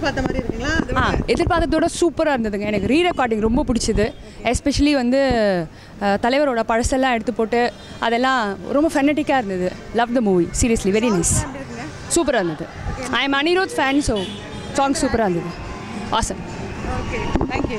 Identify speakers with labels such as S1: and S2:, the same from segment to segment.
S1: எதிர்பார்த்த மாதிரி இருக்குங்களா அது
S2: ஆ எதிர்பார்த்ததோட சூப்பராக இருந்ததுங்க எனக்கு ரீ ரெக்கார்டிங் ரொம்ப பிடிச்சது எஸ்பெஷலி வந்து அஹ், தலைவரோட பழசெல்லாம் எடுத்து போட்டு அதெல்லாம் ரொம்ப ஃபெனட்டிக்காக இருந்தது love the movie seriously very nice சூப்பராக இருந்தது I am Anirudh fan so song சூப்பராக இருந்தது ஆசம்
S1: ஓகே தேங்க்யூ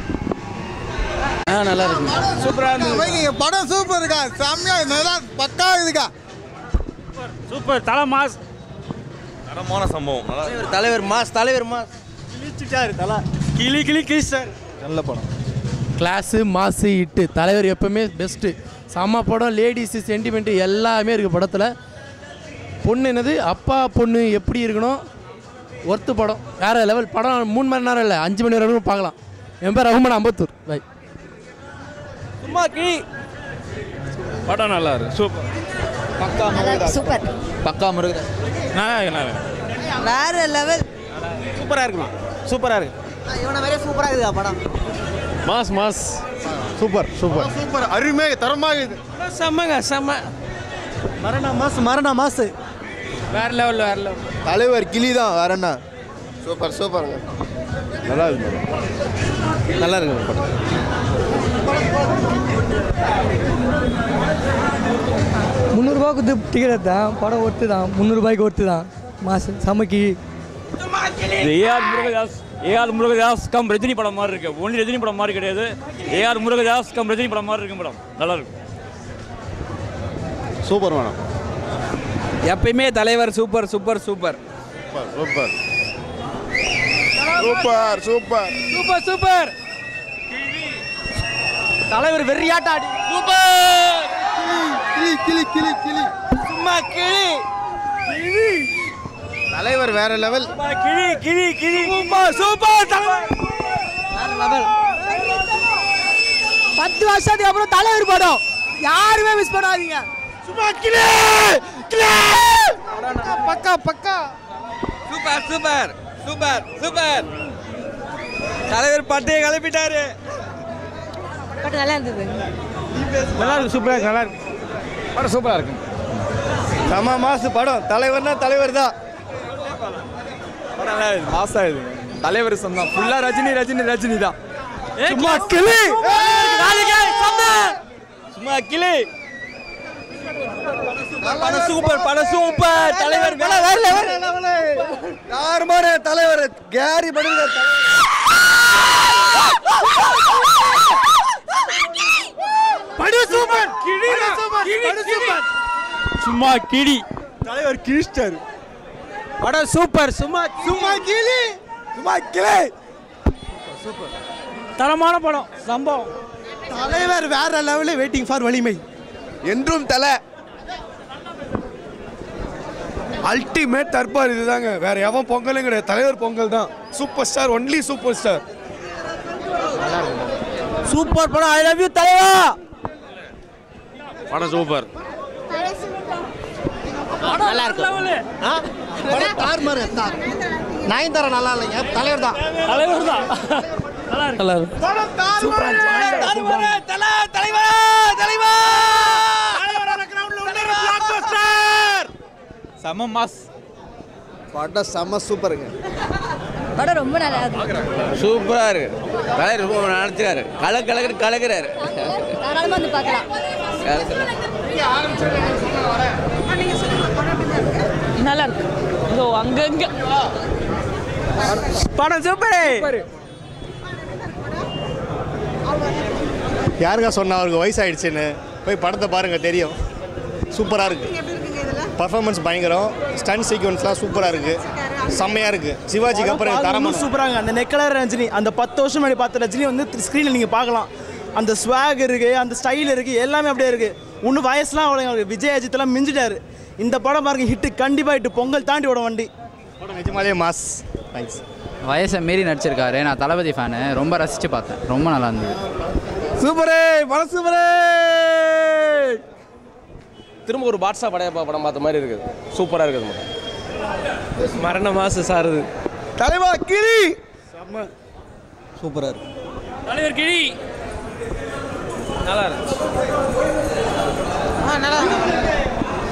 S3: ஆ நல்லா இருக்கு
S4: சூப்பராக இருந்தது
S5: வைங்க படம் சூப்பர் இருக்கா செம்மையா நல்லா பக்கா இருக்கா
S4: சூப்பர் தலை மாஸ்
S6: தரமான சம்பவம் நல்லா
S3: தலைவர் தலைவர் மாஸ் தலைவர் மாஸ்
S4: கிழிச்சிட்டாரு தலை கிளி கிளி கிழிச்சார்
S5: நல்ல படம்
S7: கிளாஸு மாசு இட்டு தலைவர் எப்பவுமே பெஸ்ட்டு செம்ம படம் லேடிஸு சென்டிமெண்ட்டு எல்லாமே இருக்குது படத்தில் பொண்ணு என்னது அப்பா பொண்ணு எப்படி இருக்கணும் ஒர்த்து படம் வேறு லெவல் படம் மூணு மணி நேரம் இல்லை அஞ்சு மணி நேரம் வரைக்கும் பார்க்கலாம் என் பேர் ரகுமன் அம்பத்தூர் பை
S3: சும்மா கிளி
S4: படம் நல்லா இருக்கு சூப்பர் பக்கா
S2: சூப்பர்
S3: பக்கா முருகன்
S4: நல்லா இருக்கு நல்லா இருக்கு
S1: வேற லெவல்
S4: சூப்பராக இருக்குமா சூப்பராக இருக்கு
S3: இவனை மாதிரியே சூப்பராக இருக்குதா படம்
S4: mass mass
S5: super super super அருமை தரமாக இது
S4: செம்மங்க செம்ம
S5: மரண மாசு மரண மாசு
S4: வேற லெவலில் வேற லெவல்
S5: தலைவர் கிளி தான் வேற என்ன சூப்பர் சூப்பருங்க நல்லா இருக்கு
S3: நல்லா இருக்கு படம்
S8: முந்நூறுரூவா கொடுத்து டிக்கெட் எடுத்தேன் படம் ஒர்த்து தான் முந்நூறுபாய்க்கு ஒர்த்து தான் மாசம் சமைக்கி
S9: AR Murugadoss AR Murugadoss cum Rajini படம் மாதிரி இருக்கு ஒன்லி ரஜினி படம் மாதிரி கிடையாது ஏஆர் முருகதாஸ் கம் ரஜினி படம் மாதிரி இருக்கு மேடம் நல்லா இருக்கு
S5: சூப்பர் மேடம்
S3: எப்பயுமே தலைவர் super super super
S5: super super super
S3: super super தலைவர் வெறியாட்டாடி
S5: கிளி கிளி கிளி கிளி
S3: சும்மா கிளி
S5: தலைவர் வேற லெவல்
S3: கிளி கிளி கிளி சூப்பர் சூப்பர் தலைவர் பத்து வருஷத்துக்கு அப்புறம் தலைவர் படம் யாருமே மிஸ் பண்ணாதீங்க சும்மா கிளி கிளி பக்கா பக்கா சூப்பர் சூப்பர் சூப்பர் சூப்பர் தலைவர் பட்டையை கிளப்பிட்டாரு
S2: பட் நல்லா இருந்தது
S4: நல்லா இருக்கு சூப்பராக இருக்கு நல்லா இருக்கு படம் சூப்பராக இருக்கு
S5: செம மாசு படம் தலைவர்னா தலைவர் தான்
S4: படம் நல்லா இருக்கு மாசா இது தலைவர் சொந்தம் ஃபுல்லாக ரஜினி ரஜினி ரஜினி தான் சும்மா கிளி
S3: சும்மா கிளி படம் சூப்பர் படம் சூப்பர் தலைவர் வேற லெவல்
S5: யாருமான தலைவர் கேரி பண்ணுங்க
S4: படம் சூப்பர் கிளி படம் சூப்பர் சும்மா கிளி தலைவர் கிழிச்சிட்டாரு படம் சூப்பர் சும்மா
S5: சும்மா கிளி சும்மா கிளி
S4: தரமான படம் சம்பவம்
S5: தலைவர் வேற லெவலில் வெயிட்டிங் ஃபார் வலிமை என்றும் தலை அல்டிமேட் தற்பார் இதுதாங்க வேற எவன் பொங்கலும் கிடையாது தலைவர் பொங்கல் தான் super star only super star
S3: super படம் ஐ லவ் யூ தலைவா
S6: படம் சூப்பர்
S3: நல்லா இருக்கு
S5: தார் மாதிரி தார் நயன்தாரா நல்லா இல்லைங்க தலைவர் தான்
S9: தலைவர் தான்
S7: நல்லா இருக்கு
S3: தலைவர் தல தலைவா தலைவா
S4: செம மாஸ்
S5: படம் செம்ம சூப்பருங்க
S2: படம் ரொம்ப நல்லா இருந்தது
S3: சூப்பரா இருக்கு தலைவர் ரொம்ப நினைச்சாரு கல கலக்கு கலக்குறாரு
S2: தாராளமாக வந்து பார்க்கலாம் நல்லா இருக்கு இதோ அங்கங்க
S4: படம் சூப்பர்
S5: யாருக்கா சொன்னா அவருக்கு வயசாயிடுச்சுன்னு போய் படத்தை பாருங்க தெரியும் சூப்பராக இருக்கு பர்ஃபார்மன்ஸ் பயங்கரம் ஸ்டன் சீக்வன்ஸ்லாம் சூப்பராக இருக்கு செம்மையாக இருக்கு சிவாஜிக்கு அப்புறம் தரமாக
S4: சூப்பராங்க அந்த நெக்கலர் ரஜினி அந்த பத்து வருஷம் முன்னாடி பார்த்த ரஜினி வந்து ஸ்க்ரீனில் நீங்கள் பார்க்கலாம் அந்த ஸ்வாக் இருக்கு அந்த ஸ்டைல் இருக்கு எல்லாமே அப்படியே இருக்கு இன்னும் வயசுலாம் அவ்வளோ விஜய் அஜித்லாம் மிஞ்சிட்டாரு இந்த படம் பாருங்க ஹிட்டு கண்டிப்பாக ஹிட்டு பொங்கல் தாண்டி விட வண்டி
S5: படம் நிஜமாலே மாஸ் தேங்க்ஸ்
S10: வயசை மீறி நடிச்சிருக்காரு நான் தளபதி ஃபேனு ரொம்ப ரசித்து பார்த்தேன் ரொம்ப நல்லா இருந்தது
S4: சூப்பரே படம் சூப்பரே
S3: திரும்ப ஒரு பாட்ஷா படைய படம் பார்த்த மாதிரி இருக்குது சூப்பரா இருக்குது
S4: மரண மாசு சாருது தலைவா கிளி செம்ம
S5: சூப்பராக இருக்கு
S9: தலைவர் கிழி
S4: நல்லா இருக்கு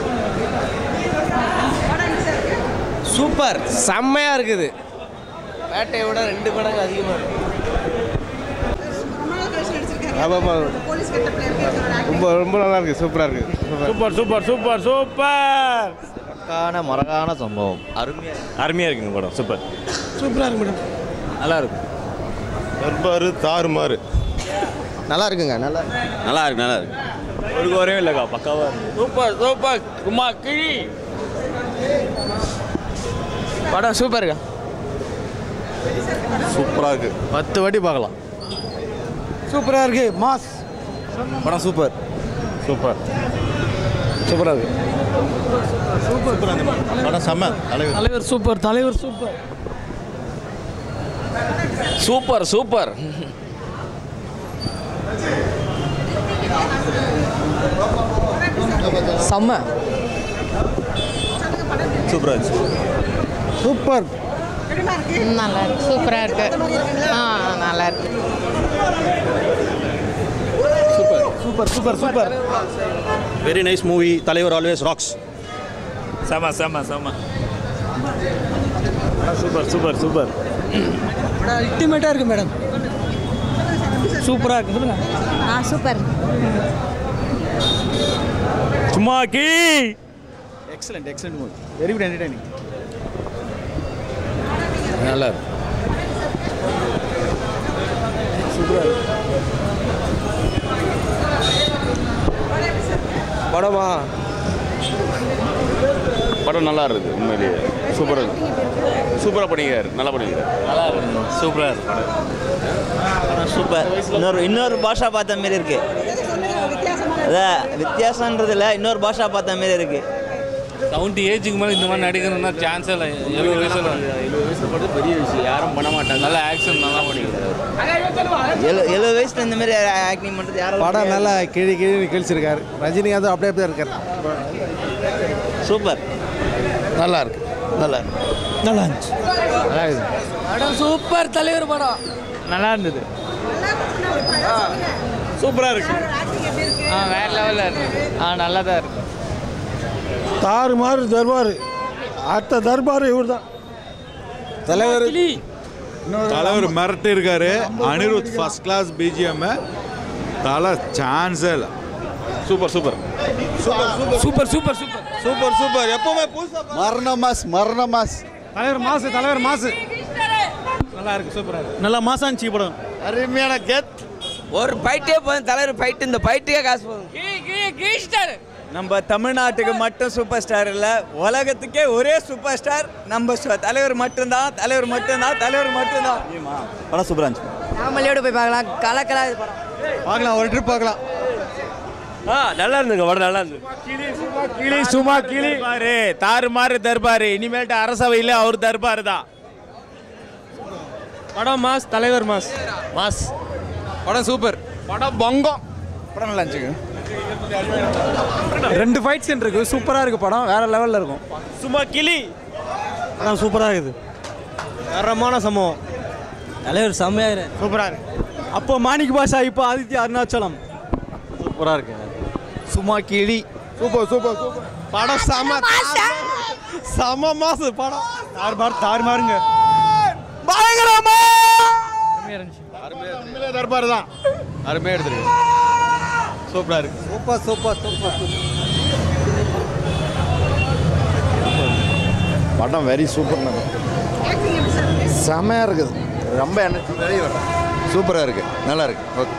S3: சூப்பர் செம்மையா இருக்குது வேட்டையை விட ரெண்டு மடங்கு அதிகமாக
S1: ரொம்ப நாள் கழிச்சு நடிச்சிருக்காரு
S3: ஆமாம் ஆமாம்
S1: போலீஸ் கெட்டப்ல எப்படி இருக்கிற
S3: ரொம்ப ரொம்ப நல்லா இருக்கு சூப்பராக இருக்கு
S9: சூப்பர் சூப்பர் சூப்பர் சூப்பர்
S11: பக்கான மரகான சம்பவம் அருமையாக
S9: அருமையாக இருக்குங்க படம் சூப்பர்
S4: சூப்பராக இருக்கு மேடம்
S9: நல்லா இருக்கும்
S5: தர்பாரு தாறுமாறு
S11: நல்லா இருக்குங்க நல்லா
S9: நல்லா இருக்கு நல்லா இருக்கு ஒரு குறையும் இல்லைக்கா பக்காவா சூப்பர் சூப்பர் குமா கிழி
S3: படம் சூப்பருக்கா
S5: சூப்பராக இருக்கு
S7: பத்து வாட்டி பார்க்கலாம்
S4: சூப்பராக இருக்கு மாஸ்
S7: படம் சூப்பர்
S5: சூப்பர்
S3: சூப்பராக இருக்கு
S5: படம் செம்ம தலைவர்
S4: தலைவர் சூப்பர் தலைவர் சூப்பர்
S3: சூப்பர் சூப்பர்
S4: செம்ம
S5: சூப்பராக இருந்துச்சு
S4: சூப்பர்
S1: எப்படிமா இருக்கு
S12: நல்லா இருக்கு சூப்பராக இருக்கு ஆ நல்லா இருக்கு
S4: super super super
S5: very nice movie தலைவர் ஆல்வேஸ் ராக்ஸ்
S9: செம செம செம சூப்பர் சூப்பர் சூப்பர்
S4: அல்டிமேட்டாக இருக்கு மேடம் சூப்பராக இருக்கு சொல்லுங்க
S12: ஆ சூப்பர்
S9: சும்மா கீ
S4: excellent excellent movie very good entertaining
S3: நல்லா இருக்கு படமா
S9: படம் நல்லா இருக்கு உண்மையிலேயே சூப்பராக இருக்கு சூப்பராக பண்ணிக்கிறாரு நல்லா பண்ணிக்கிறாரு நல்லா இருக்கு சூப்பராக இருக்கு படம்
S11: சூப்பர் இன்னொரு இன்னொரு பாஷா பார்த்த மாதிரி இருக்கு அதான் வித்தியாசன்றது இல்லை இன்னொரு பாஷா பார்த்த மாதிரி இருக்கு
S9: செவன்ட்டி ஏஜுக்கு மேலே இந்த மாதிரி நடிக்கணும்னா சான்ஸே இல்லை எழுபது வயசில் எழுபது வயசில் படுத்து பெரிய விஷயம் யாரும் பண்ண மாட்டாங்க நல்லா ஆக்ஷன் நல்லா பண்ணிக்கிறாரு
S11: எழு எழுபது வயசுல இந்த மாதிரி ஆக்டிங் பண்ணுறது யாரும்
S4: படம் நல்லா கிழி கிழி கிழிச்சிருக்காரு ரஜினிகாந்த் அப்படியே அப்படியே இருக்காரு
S11: சூப்பர்
S3: நல்லா இருக்கு நல்லா இருக்கு
S4: நல்லா இருந்துச்சு
S3: நல்லா இருக்கு
S4: படம் சூப்பர் தலைவர் படம்
S9: நல்லா இருந்தது
S3: சூப்பராக இருக்கு
S9: ஆ வேற லெவலில் இருக்கு ஆ நல்லா தான் இருக்கு
S4: தாறுமாறு தர்பார் அடுத்த தர்பார் இவர் தான் தலைவர்
S6: தலைவர் மிரட்டி இருக்காரு அனிருத் ஃபர்ஸ்ட் கிளாஸ் பிஜிஎம் தலை சான்ஸே இல்லை
S3: super super
S4: super super super
S3: super super எப்பவுமே புதுசா
S11: மரண மாஸ் மரண மாஸ்
S4: தலைவர் மாசு தலைவர் மாசு நல்லா இருக்கு சூப்பராக இருக்கு நல்லா மாசா இருந்துச்சு படம்
S11: அருமையான கெத்
S3: ஒரு ஃபைட்டே போதும் தலைவர் ஃபைட் இந்த ஃபைட்டுக்கே காசு போதும்
S11: நம்ம தமிழ்நாட்டுக்கு மட்டும் சூப்பர் ஸ்டார் இல்லை உலகத்துக்கே ஒரே சூப்பர் ஸ்டார் நம்ம சு- தலைவர் மட்டும்தான் தலைவர் மட்டும்தான் தலைவர் மட்டும்தான் படம் சூப்பராக இருந்துச்சு
S12: ஃபேமிலியோட போய் பார்க்கலாம் கலக்கலா இது படம்
S4: பார்க்கலாம் ஒரு ட்ரிப் பார்க்கலாம்
S3: ஆ நல்லா இருந்துங்க படம் நல்லா இருந்து
S9: கிளி சும்மா கிளி பாரு தாறுமாறு தர்பாரு இனிமேல்ட்டு அரசவையில் அவர் தர்பாரு தான்
S4: படம் மாஸ் தலைவர் மாஸ்
S3: மாஸ் படம் சூப்பர்
S9: படம் பொங்கம்
S4: படம் நல்லா இருந்துச்சுங்க ரெண்டு ஃபைட் சீன் இருக்கு சூப்பராக இருக்கு படம் வேற லெவலில் இருக்கும்
S9: சும்மா கிளி
S4: படம் சூப்பராக இருக்குது தரமான சம்பவம் தலைவர் செம்மையாக சூப்பராக இருக்கு அப்போ மாணிக் பாஷா இப்போ ஆதித்ய அருணாச்சலம் சூப்பராக இருக்கு சும்மா கிளி சூப்பர் சூப்பர் சூப்பர் படம் செம செம மாசு படம் தாறுமாறு தாறுமாறுங்க பயங்கரமா
S5: தர்பார் தான் அருமையாக எடுத்துருக்கு சூப்பராக இருக்கு
S4: சூப்பர் சூப்பர் சூப்பர்
S5: படம் வெரி சூப்பர் செமையாக இருக்குது ரொம்ப எனர்ஜி வெரி சூப்பராக இருக்கு நல்லா இருக்கு ஓகே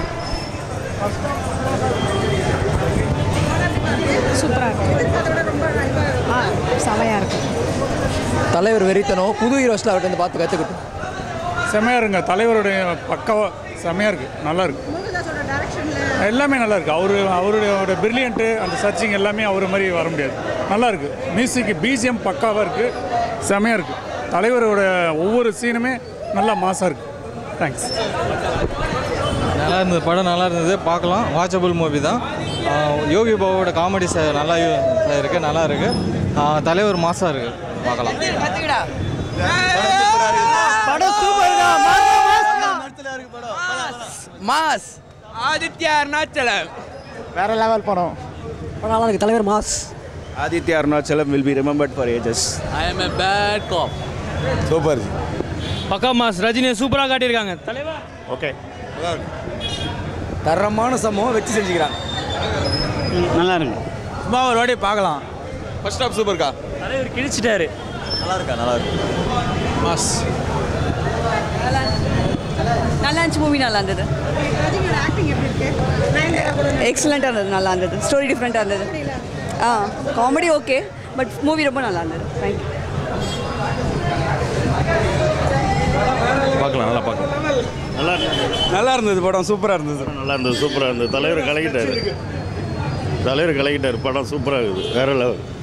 S12: செமையாக இருக்கு
S8: தலைவர் வெறித்தனம் புது ஹீரோஸ்லாம் அவர்கிட்ட வந்து பார்த்து கற்றுக்கிட்டோம்
S9: செமையாக இருங்க தலைவருடைய பக்காவா செமையாக இருக்கு நல்லா இருக்கு
S1: முருகதாஸோட டைரக்ஷன்ல
S9: எல்லாமே நல்லா இருக்கு அவரு அவருடைய பிரில்லியன்ட்டு அந்த சர்ச்சிங் எல்லாமே அவர் மாதிரி வர முடியாது நல்லா இருக்கு மியூசிக் பிஜிஎம் பக்காவாக இருக்கு செமையாக இருக்கு தலைவரோட ஒவ்வொரு சீனுமே நல்லா மாசாக இருக்கு தேங்க்ஸ்
S13: நல்லா இருந்தது படம் நல்லா இருந்தது பார்க்கலாம் வாட்சபிள் மூவி தான் ஆஹ் யோகி பாபுவோட காமெடி நல்லா இருக்குது நல்லா இருக்குது தலைவர் மாசாக இருக்குது பார்க்கலாம்
S4: படம் சூப்பர்
S3: மாஸ் ஆதித்யா அருணாச்சலம்
S4: வேற லெவல் படம் படம் நல்லா இருக்கு தலைவர் mass
S5: Aditya Arunachalam will be remembered for ages
S3: I am a bad cop
S5: super
S14: பக்கா மாஸ் ரஜினியை சூப்பராக காட்டியிருக்காங்க தலைவா
S5: ஓகே
S15: தரமான சம்பவம் வச்சு செஞ்சுக்கிறாங்க
S14: நல்லா இருக்கு
S15: சும்மா ஒரு வாட்டி பார்க்கலாம்
S14: ஃபர்ஸ்ட் ஹாஃப் சூப்பர்க்கா தலைவர் கிழிச்சிட்டாரு
S15: நல்லா இருக்கா நல்லா இருக்கு
S14: மாஸ்
S16: நல்லா இருந்துச்சு மூவி நல்லா இருந்தது
S1: ரஜினியோட ஆக்டிங் எப்படி இருக்கு நயன்தாரா கூட
S16: எக்ஸலண்ட்டாக இருந்தது நல்லா இருந்தது ஸ்டோரி டிஃப்ரெண்ட்டாக இருந்தது ஆ காமெடி ஓகே பட் மூவி ரொம்ப நல்லா இருந்தது தேங்க்யூ
S17: பார்க்கலாம் நல்லா பார்க்கலாம் நல்லா
S15: நல்லா இருந்தது படம் சூப்பராக இருந்தது
S17: நல்லா இருந்தது சூப்பராக இருந்தது தலைவர் கலக்கிட்டாரு தலைவர் கலக்கிட்டார் படம் சூப்பராக இருக்குது வேற லெவல்